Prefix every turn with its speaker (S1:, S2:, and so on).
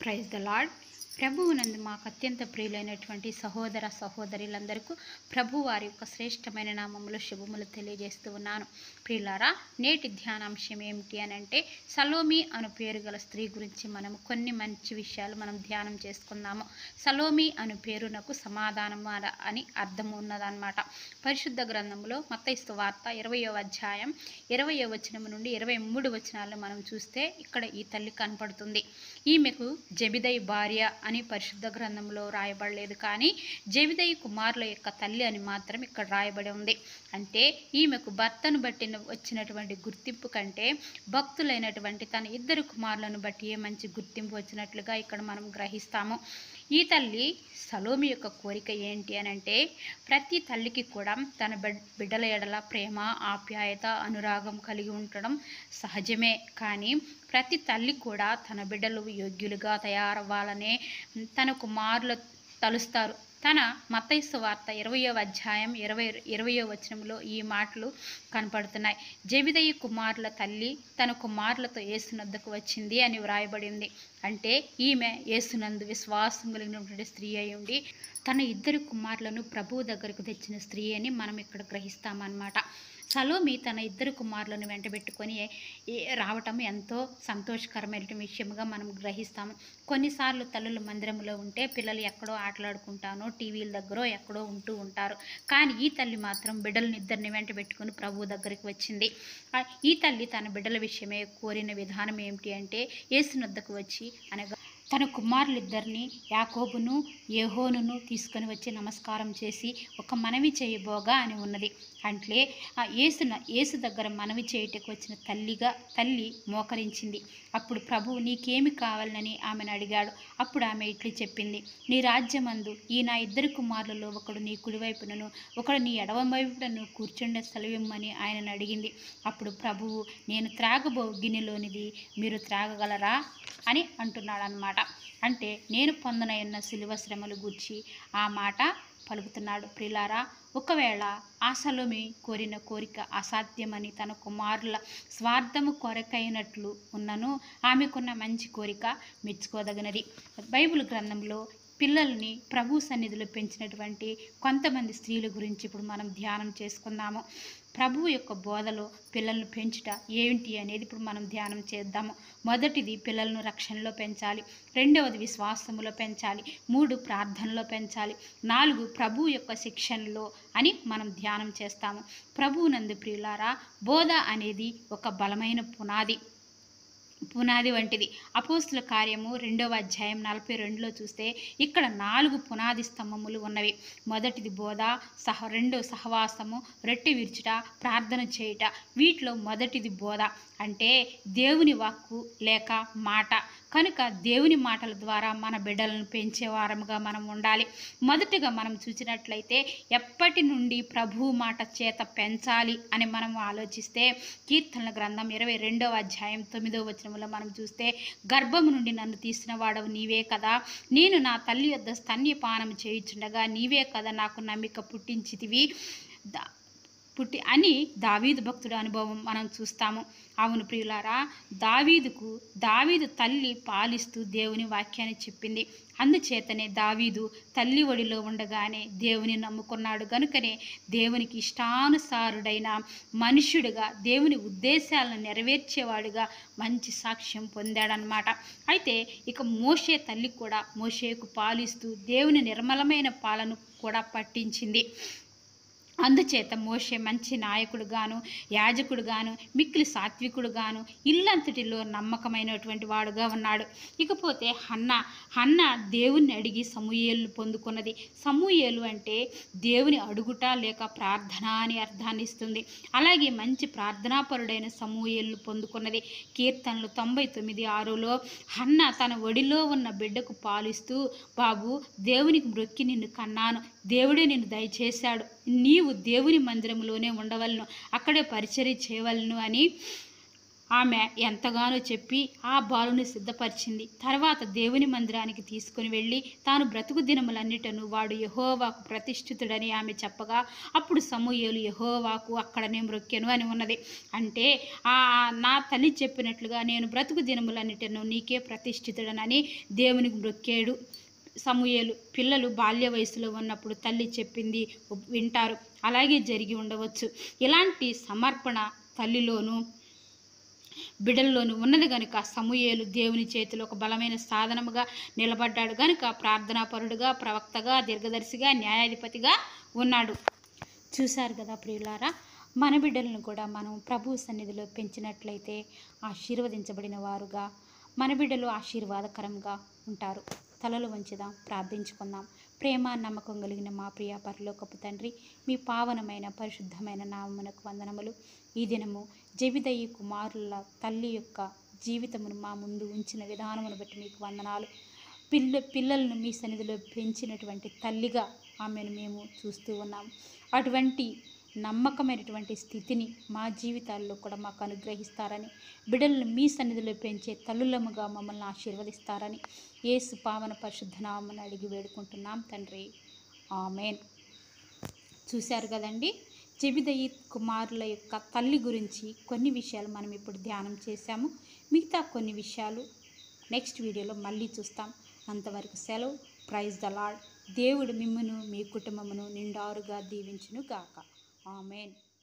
S1: praise the lord ప్రభువునందు మాకు అత్యంత ప్రియులైనటువంటి సహోదర సహోదరులందరికీ ప్రభు వారి యొక్క శ్రేష్టమైన నామములు శుభములు తెలియజేస్తూ ఉన్నాను ప్రియులారా నేటి ధ్యానాంశం ఏమిటి అని అంటే సలోమి అను పేరు గల స్త్రీ గురించి మనం కొన్ని మంచి విషయాలు మనం ధ్యానం చేసుకుందాము సలోమి అను పేరునకు సమాధానం అన- అని అర్థం ఉన్నదన్నమాట పరిశుద్ధ గ్రంథంలో మత్తయిస్తు వార్త ఇరవయో అధ్యాయం ఇరవయో వచనం నుండి ఇరవై మూడు వచనాలు మనం చూస్తే ఇక్కడ ఈ తల్లి కనపడుతుంది ఈమెకు జబిదయి భార్య అని పరిశుద్ధ గ్రంథంలో రాయబడలేదు కానీ జబిదయి కుమారుల యొక్క తల్లి అని మాత్రం ఇక్కడ రాయబడి ఉంది అంటే ఈమెకు భర్తను బట్టి వచ్చినటువంటి గుర్తింపు కంటే భక్తులైనటువంటి తన ఇద్దరు కుమారులను బట్టి ఏ మంచి గుర్తింపు వచ్చినట్లుగా ఇక్కడ మనం గ్రహిస్తాము ఈ తల్లి సలోమి యొక్క కోరిక ఏంటి అని అంటే ప్రతి తల్లికి కూడా తన బిడ్- బిడ్డల ఎడల ప్రేమ ఆప్యాయత అనురాగం కలిగి ఉండడం సహజమే కానీ ప్రతి తల్లి కూడా తన బిడ్డలు యోగ్యులుగా తయారవ్వాలనే తన కుమారులు తలుస్తారు తన మత్తైసు వార్త ఇరవయో అధ్యాయం ఇరవై ఇరవయో వచనంలో ఈ మాటలు కనపడుతున్నాయి జబిదయి కుమారుల తల్లి తన కుమారులతో యేసునద్దకు వచ్చింది అని వ్రాయబడింది అంటే ఈమె యేసునందు విశ్వాసం కలిగినటువంటి స్త్రీ అయి ఉండి తన ఇద్దరు కుమారులను ప్రభువు దగ్గరకు తెచ్చిన స్త్రీ అని మనం ఇక్కడ గ్రహిస్తామన్నమాట సలోమి తన ఇద్దరు కుమారులను వెంటబెట్టుకొని ఏ- రావటం ఎంతో సంతోషకరమైన విషయముగా మనం గ్రహిస్తాము కొన్నిసార్లు తల్లులు మందిరంలో ఉంటే పిల్లలు ఎక్కడో ఆటలాడుకుంటానో టీవీల దగ్గర ఎక్కడో ఉంటూ ఉంటారు కానీ ఈ తల్లి మాత్రం బిడ్డలను ఇద్దరిని వెంట పెట్టుకొని ప్రభువు దగ్గరికి వచ్చింది ఆ, ఈ తల్లి తన బిడ్డల విషయమే కోరిన విధానం ఏమిటి అంటే యేసునొద్దకు వచ్చి అనగా తన కుమారులిద్దరిని యాకోబును యెహోనును తీసుకొని వచ్చి నమస్కారం చేసి ఒక మనవి చేయబోగా అని ఉన్నది అంటే ఆ యేసున యేసు దగ్గర మనవి చేయుటకు వచ్చిన తల్లిగా తల్లి మోకరించింది అప్పుడు ప్రభువు నీకేమి కావాలని ఆమెను అడిగాడు అప్పుడు ఆమె ఇట్లు చెప్పింది నీ రాజ్యమందు ఈ నా ఇద్దరు కుమారులలో ఒకడు నీ కుడివైపునను ఒకడు నీ ఎడవ వైపునను కూర్చుండే సెలవిమ్మని ఆయనను అడిగింది అప్పుడు ప్రభువు నేను త్రాగబో గిన్నెలోనిది మీరు త్రాగగలరా అని అంటున్నాడు అనమాట అంటే నేను పొందనయున్న శిలువ శ్రమలు గూర్చి ఆ మాట పలుకుతున్నాడు ప్రిలారా ఒకవేళ ఆశలోమి కోరిన కోరిక అసాధ్యమని తన కుమారుల స్వార్థము కొరకైనట్లు ఉన్నను ఆమెకున్న మంచి కోరిక మెచ్చుకోదగినది బైబిల్ గ్రంథంలో పిల్లల్ని ప్రభు సన్నిధిలో పెంచినటువంటి కొంతమంది స్త్రీల గురించి ఇప్పుడు మనం ధ్యానం చేసుకుందాము ప్రభువు యొక్క బోధలో పిల్లలను పెంచుట ఏంటి అనేది ఇప్పుడు మనం ధ్యానం చేద్దాము మొదటిది పిల్లలను రక్షణలో పెంచాలి రెండవది విశ్వాసములో పెంచాలి మూడు ప్రార్థనలో పెంచాలి నాలుగు ప్రభు యొక్క శిక్షణలో అని మనం ధ్యానం చేస్తాము ప్రభువునందు ప్రియులారా బోధ అనేది ఒక బలమైన పునాది పునాది వంటిది అపోస్తుల కార్యము రెండవ అధ్యాయం నలభై రెండులో చూస్తే ఇక్కడ నాలుగు పునాది స్తంభములు ఉన్నవి మొదటిది బోధ సహ రెండో సహవాసము రెట్టి విరుచుట ప్రార్థన చేయుట వీటిలో మొదటిది బోధ అంటే దేవుని వాక్కు లేక మాట కనుక దేవుని మాటల ద్వారా మన బిడ్డలను పెంచేవారముగా మనం ఉండాలి మొదటిగా మనం చూసినట్లయితే ఎప్పటి నుండి ప్రభువు మాట చేత పెంచాలి అని మనం ఆలోచిస్తే కీర్తనల గ్రంథం ఇరవై రెండవ అధ్యాయం తొమ్మిదవ వచనంలో మనం చూస్తే గర్భము నుండి నన్ను తీసిన వాడవు నీవే కదా నేను నా తల్లి యొద్ద స్తన్యపానం చేయుచుండగా నీవే కదా నాకు నమ్మిక పుట్టించితివి దా- పుట్టి అని దావీదు భక్తుడి అనుభవం మనం చూస్తాము అవును ప్రియులారా దావీదుకు దావీదు తల్లి పాలిస్తూ దేవుని వాక్యాన్ని చెప్పింది అందుచేతనే దావీదు తల్లి ఒడిలో ఉండగానే దేవుని నమ్ముకున్నాడు గనుకనే దేవునికి ఇష్టానుసారుడైన మనుష్యుడిగా దేవుని ఉద్దేశాలను నెరవేర్చేవాడిగా మంచి సాక్ష్యం పొందాడనమాట అయితే ఇక మోషే తల్లి కూడా మోషేకు పాలిస్తూ దేవుని నిర్మలమైన పాలను కూడా పట్టించింది అందుచేత మోషే మంచి నాయకుడుగాను యాజకుడుగాను మిక్కిలి సాత్వికుడుగాను ఇల్లంతటిలో నమ్మకమైనటువంటి వాడుగా ఉన్నాడు ఇకపోతే హన్న హన్న దేవుణ్ణి అడిగి సమూయేలు పొందుకున్నది సమూయేలు అంటే దేవుని అడుగుట లేక ప్రార్థన అని అర్థాన్ని ఇస్తుంది అలాగే మంచి ప్రార్థనాపరుడైన సమూయేలు పొందుకున్నది కీర్తనలు తొంభై తొమ్మిది ఆరులో హన్న తన ఒడిలో ఉన్న బిడ్డకు పాలిస్తూ బాబు దేవునికి మ్రొక్కి నిన్ను కన్నాను దేవుడే నిన్ను దయచేశాడు నీవు దేవుని మందిరంలోనే ఉండవలను అక్కడే పరిచర్య చేయవలను అని ఆమె ఎంతగానో చెప్పి ఆ బాలుని సిద్ధపరిచింది తర్వాత దేవుని మందిరానికి తీసుకుని వెళ్ళి తాను బ్రతుకు దినములన్నిటను వాడు యహోవాకు ప్రతిష్ఠితుడని ఆమె చెప్పగా అప్పుడు సమూయేలు యహోవాకు అక్కడనే మ్రొక్కెను అని ఉన్నది అంటే ఆ నా తల్లి చెప్పినట్లుగా నేను బ్రతుకు దినములన్నిటను నీకే ప్రతిష్ఠితుడనని దేవునికి మ్రొక్కాడు సమూయేలు పిల్లలు బాల్య వయసులో ఉన్నప్పుడు తల్లి చెప్పింది వింటారు అలాగే జరిగి ఉండవచ్చు ఇలాంటి సమర్పణ తల్లిలోనూ బిడల్లోనూ ఉన్నది గనుక సమూయేలు దేవుని చేతిలో ఒక బలమైన సాధనముగా నిలబడ్డాడు గనుక ప్రార్థనాపరుడుగా ప్రవక్తగా దీర్ఘదర్శిగా న్యాయాధిపతిగా ఉన్నాడు చూశారు కదా ప్రియులారా మన బిడ్డలను కూడా మనం ప్రభు సన్నిధిలో పెంచినట్లయితే ఆశీర్వదించబడిన వారుగా మన బిడ్డలు ఆశీర్వాదకరంగా ఉంటారు తలలు వంచుదాం ప్రార్థించుకుందాం ప్రేమ నమ్మకం కలిగిన మా ప్రియ పరలోకపు తండ్రి మీ పావనమైన పరిశుద్ధమైన నామమునకు వందనములు ఈ దినము జబిదయి కుమారుల తల్లి యొక్క జీవితమును మా ముందు ఉంచిన విధానమును బట్టి మీకు వందనాలు పిల్ల పిల్లలను మీ సన్నిధిలో పెంచినటువంటి తల్లిగా ఆమెను మేము చూస్తూ ఉన్నాం అటువంటి నమ్మకమైనటువంటి స్థితిని మా జీవితాల్లో కూడా మాకు అనుగ్రహిస్తారని బిడ్డలను మీ సన్నిధిలో పెంచే తల్లులముగా మమ్మల్ని ఆశీర్వదిస్తారని యేసు పావన పరిశుద్ధ నామని అడిగి వేడుకుంటున్నాం తండ్రి ఆమెన్ చూశారు కదండి జబిదయి కుమారుల యొక్క తల్లి గురించి కొన్ని విషయాలు మనం ఇప్పుడు ధ్యానం చేశాము మిగతా కొన్ని విషయాలు నెక్స్ట్ వీడియోలో మళ్ళీ చూస్తాం అంతవరకు సెలవు ప్రైజ్ ద లాడ్ దేవుడు మిమ్మును మీ కుటుంబమును నిండారుగా దీవించును గాక ఆమెన్